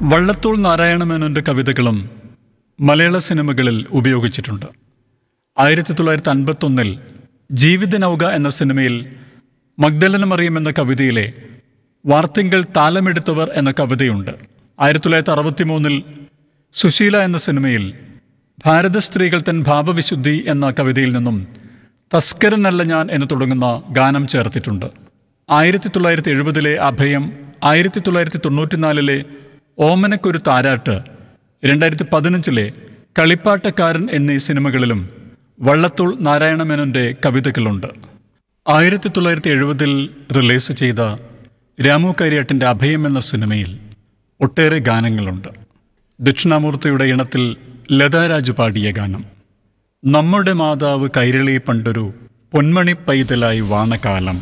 വള്ളത്തോൾ നാരായണമേനോന്റെ കവിതകളും മലയാള സിനിമകളിൽ ഉപയോഗിച്ചിട്ടുണ്ട് ആയിരത്തി തൊള്ളായിരത്തി അൻപത്തൊന്നിൽ ജീവിതനൗക എന്ന സിനിമയിൽ മഗ്ദലന മറിയം എന്ന കവിതയിലെ വാർത്തിങ്കൾ താലമെടുത്തവർ എന്ന കവിതയുണ്ട് ആയിരത്തി തൊള്ളായിരത്തി അറുപത്തി മൂന്നിൽ സുശീല എന്ന സിനിമയിൽ ഭാരത സ്ത്രീകൾ തൻ ഭാവവിശുദ്ധി എന്ന കവിതയിൽ നിന്നും തസ്കരനല്ല ഞാൻ എന്ന് തുടങ്ങുന്ന ഗാനം ചേർത്തിട്ടുണ്ട് ആയിരത്തി തൊള്ളായിരത്തി എഴുപതിലെ അഭയം ആയിരത്തി തൊള്ളായിരത്തി തൊണ്ണൂറ്റിനാലിലെ ഓമനക്കൊരു താരാട്ട് രണ്ടായിരത്തി പതിനഞ്ചിലെ കളിപ്പാട്ടക്കാരൻ എന്നീ സിനിമകളിലും വള്ളത്തോൾ നാരായണമേനോന്റെ കവിതകളുണ്ട് ആയിരത്തി തൊള്ളായിരത്തി എഴുപതിൽ റിലീസ് ചെയ്ത രാമു കാര്യാട്ടിൻ്റെ അഭയം എന്ന സിനിമയിൽ ഒട്ടേറെ ഗാനങ്ങളുണ്ട് ദക്ഷിണാമൂർത്തിയുടെ ഇണത്തിൽ ലതാരാജ് പാടിയ ഗാനം നമ്മുടെ മാതാവ് കൈരളി പണ്ടൊരു പൊന്മണി പൈതലായി വാണകാലം